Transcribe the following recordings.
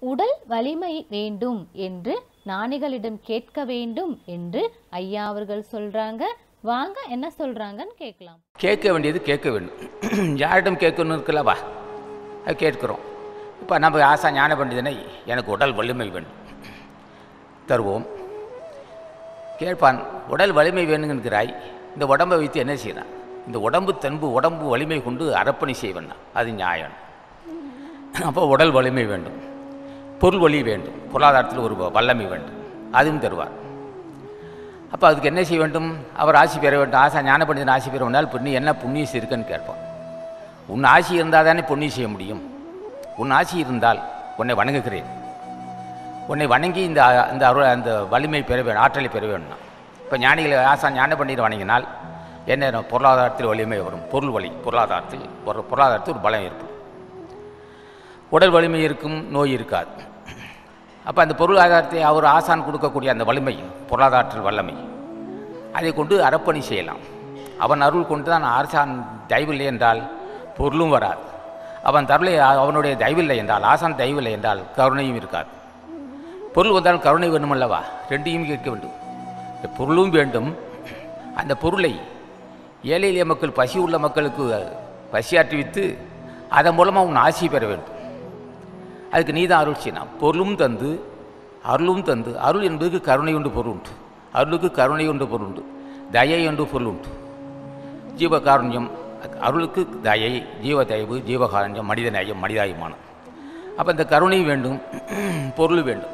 உடல் வலிமை வேண்டும் என்று ஞானிகளிடம் கேட்க வேண்டும் என்று ஐயா அவர்கள் சொல்றாங்க வாங்க என்ன சொல்றாங்கன்னு கேட்கலாம் கேட்க வேண்டியது கேட்க வேண்டும் யாரிடம் கேட்கணும் இருக்கலவா அது கேட்கிறோம் இப்போ நம்ம ஆசா ஞான பண்டிதனை எனக்கு உடல் வலிமை வேண்டும் தருவோம் கேட்பான் உடல் வலிமை வேணுங்கிறாய் இந்த உடம்பை வைத்து என்ன செய்யலாம் இந்த உடம்பு தன்பு உடம்பு வலிமை கொண்டு அரப்பணி செய்வனா அது நியாயம் அப்போ உடல் வலிமை வேண்டும் பொருள் வலி வேண்டும் பொருளாதாரத்தில் ஒரு வல்லமை வேண்டும் அதுவும் தருவார் அப்போ அதுக்கு என்ன செய்ய வேண்டும் அவர் ஆசி பெற வேண்டும் ஆசா ஞான பண்டிதன் ஆசி பெற வேண்டால் புண்ணியம் என்ன புண்ணியம் இருக்குன்னு கேட்பான் உன் ஆசி இருந்தால் தானே புண்ணியம் செய்ய முடியும் உன் ஆசி இருந்தால் உன்னை வணங்குகிறேன் உன்னை வணங்கி இந்த அந்த அருள் அந்த வலிமை பெற வேண்டும் ஆற்றலை பெற வேண்டும் இப்போ ஞானிகளை ஆசா ஞான பண்டிதர் வணங்கினால் என்ன பொருளாதாரத்தில் வலிமை வரும் பொருள் வலி பொருளாதாரத்தில் ஒரு பொருளாதாரத்தில் ஒரு பலம் ஏற்படும் உடல் வலிமை இருக்கும் நோய் இருக்காது அப்போ அந்த பொருளாதாரத்தை அவர் ஆசான் கொடுக்கக்கூடிய அந்த வலிமை பொருளாதாரத்தில் வல்லமை அதை கொண்டு அறப்பணி செய்யலாம் அவன் அருள் கொண்டு தான் ஆசான் தயவில்லை என்றால் பொருளும் வராது அவன் தருளை அவனுடைய தயவில்லை என்றால் ஆசான் தயவில்லை என்றால் கருணையும் இருக்காது பொருள் வந்தால் கருணை வேண்டுமல்லவா ரெண்டையும் கேட்க வேண்டும் இந்த பொருளும் வேண்டும் அந்த பொருளை ஏழை எளிய மக்கள் பசி உள்ள மக்களுக்கு பசியாற்றுவித்து அதன் மூலமாக உன் ஆசி பெற வேண்டும் அதுக்கு நீ தான் அருள் செய்யணும் பொருளும் தந்து அருளும் தந்து அருள் என்பதுக்கு கருணை உண்டு பொருள் உண்டு அருளுக்கு கருணை உண்டு பொருள் உண்டு தயை உண்டு பொருள் உண்டு ஜீவகாருண்யம் அருளுக்கு தயை ஜீவதயவு ஜீவகாருண்யம் மனித நேயம் மனிதாயமானம் அப்போ இந்த கருணை வேண்டும் பொருள் வேண்டும்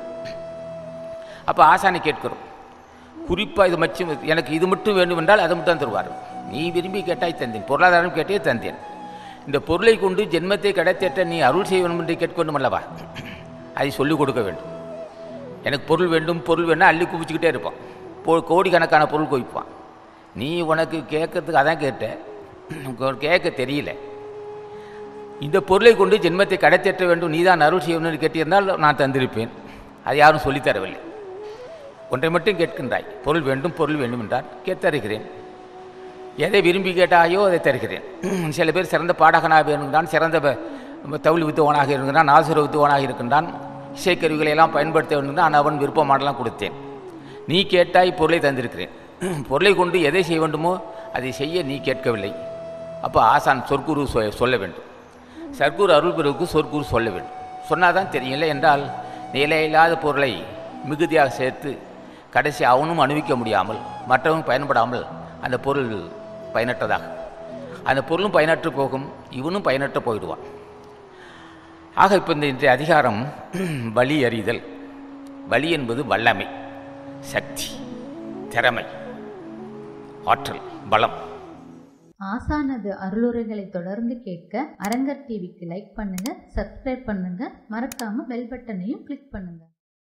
அப்போ ஆசானை கேட்கிறோம் குறிப்பாக இது மட்டும் எனக்கு இது மட்டும் வேண்டும் என்றால் அதை மட்டும் தான் தருவார் நீ விரும்பி கேட்டாய் தந்தேன் பொருளாதாரம் கேட்டே தந்தேன் இந்த பொருளை கொண்டு ஜென்மத்தை கிடைத்தேற்ற நீ அருள் செய்ய வேண்டும் என்று கேட்க வேண்டும் அல்லவா அதை சொல்லிக் கொடுக்க வேண்டும் எனக்கு பொருள் வேண்டும் பொருள் வேணா அள்ளி குவிச்சுக்கிட்டே இருப்பான் போ கோடிக்கணக்கான பொருள் குவிப்பான் நீ உனக்கு கேட்கறதுக்கு அதான் கேட்ட உனக்கு கேட்க தெரியல இந்த பொருளை கொண்டு ஜென்மத்தை கடைத்தேற்ற வேண்டும் நீ தான் அருள் செய்ய வேண்டும் என்று கேட்டிருந்தால் நான் தந்திருப்பேன் அது யாரும் சொல்லித்தரவில்லை ஒன்றை மட்டும் கேட்கின்றாய் பொருள் வேண்டும் பொருள் வேண்டும் என்றால் கேட்டருகிறேன் எதை விரும்பி கேட்டாயோ அதை தருகிறேன் சில பேர் சிறந்த பாடகனாக இருக்கின்றான் சிறந்த ப- தவுள் வித்துவனாக இருக்கின்றான் நாசுர வித்துவனாக இருக்கின்றான் இசைக்கருவிகளை எல்லாம் பயன்படுத்த வேண்டும் நான் அவன் விருப்பமானலாம் கொடுத்தேன் நீ கேட்டாய் பொருளை தந்திருக்கிறேன் பொருளை கொண்டு எதை செய்ய வேண்டுமோ அதை செய்ய நீ கேட்கவில்லை அப்போ ஆசான் சொற்குரு சொ- சொல்ல வேண்டும் சர்க்குரு அருள் பிறகு சொற்குரு சொல்ல வேண்டும் சொன்னால் தான் தெரியும் இல்லை என்றால் நிலையில்லாத பொருளை மிகுதியாக சேர்த்து கடைசி அவனும் அனுபவிக்க முடியாமல் மற்றவனும் பயன்படாமல் அந்த பொருள் பயனற்றதாக அந்த பொருளும் பயனற்று போகும் இவனும் பயனற்று போயிடுவான் ஆக இப்போ இந்த இன்றைய அதிகாரம் வலி அறிதல் வலி என்பது வல்லமை சக்தி திறமை ஆற்றல் பலம் ஆசானது அருளுரைகளை தொடர்ந்து கேட்க அரங்கர் டிவிக்கு லைக் பண்ணுங்க சப்ஸ்கிரைப் பண்ணுங்க மறக்காம பெல் பட்டனையும் கிளிக் பண்ணுங்க